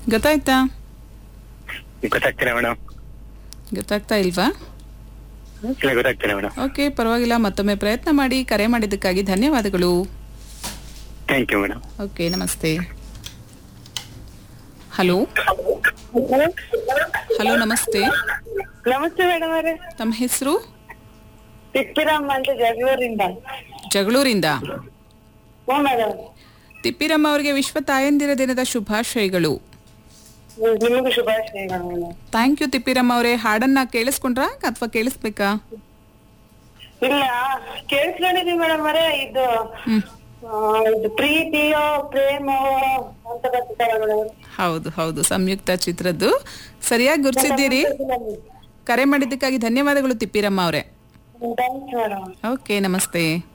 ಗೊತ್ತಾಯ್ತಾ ಗೊತ್ತಾಗ್ತಿಲ್ಲ ಮೇಡಮ್ ಗೊತ್ತಾಗ್ತಾ ಇಲ್ವಾ ಇಲ್ಲ ಗೊತ್ತಾಗ್ತಿಲ್ಲ ಮೇಡಮ್ ಓಕೆ ಪರವಾಗಿಲ್ಲ ಮತ್ತೊಮ್ಮೆ ಪ್ರಯತ್ನ ಮಾಡಿ ಕರೆ ಮಾಡಿದ್ದಕ್ಕಾಗಿ ಧನ್ಯವಾದಗಳು ಥ್ಯಾಂಕ್ ಯು ಮೇಡಮ್ ಓಕೆ ನಮಸ್ತೆ ಹಲೋ ಹಲೋ ನಮಸ್ತೆ ನಮಸ್ತೆ ಮೇಡಮ್ ಅವರೇ ತಮ್ಮ ಹೆಸರು ತಿಪ್ಪಿರಮ್ಮ ಅಂತ ಜಗಳೂರಿಂದ ಜಗಳೂರಿಂದ ಹ್ಞೂ ಮೇಡಮ್ ತಿಪ್ಪಿರಮ್ಮ ಅವರಿಗೆ ವಿಶ್ವ ತಾಯಂದಿರ ದಿನದ ಶುಭಾಶಯಗಳು ನಿಮಗೂ ಶುಭಾಶಯಗಳು ಮೇಡಮ್ ಥ್ಯಾಂಕ್ ಯು ತಿಪ್ಪಿರಮ್ಮ ಅವರೇ ಹಾಡನ್ನ ಕೇಳಿಸ್ಕೊಂಡ್ರಾ ಅಥವಾ ಕೇಳಿಸ್ಬೇಕಾ ಇಲ್ಲ ಕೇಳಿಸ್ಕೊಂಡಿದೀವಿ ಮೇಡಮ್ ಅವರೇ ಇದು ಹ್ಮ್ ಆ, ಇದು ಪ್ರೀತಿಯೋ ಪ್ರೇಮವೋ ಅಂತ ಬರ್ತಿದ್ದಾರೆ ಮೇಡಮ್ ಹೌದು ಹೌದು ಸಂಯುಕ್ತ ಚಿತ್ರದ್ದು ಸರಿಯಾಗಿ ಗುರ್ಸಿದ್ದೀರಿ ಕರೆ ಮಾಡಿದ್ದಕ್ಕಾಗಿ ಧನ್ಯವಾದಗಳು ತಿಪ್ಪಿರಮ್ಮ ಅವರೇ ಥ್ಯಾಂಕ್ಸ್ ಮೇಡಮ್ ಓಕೆ ನಮಸ್ತೆ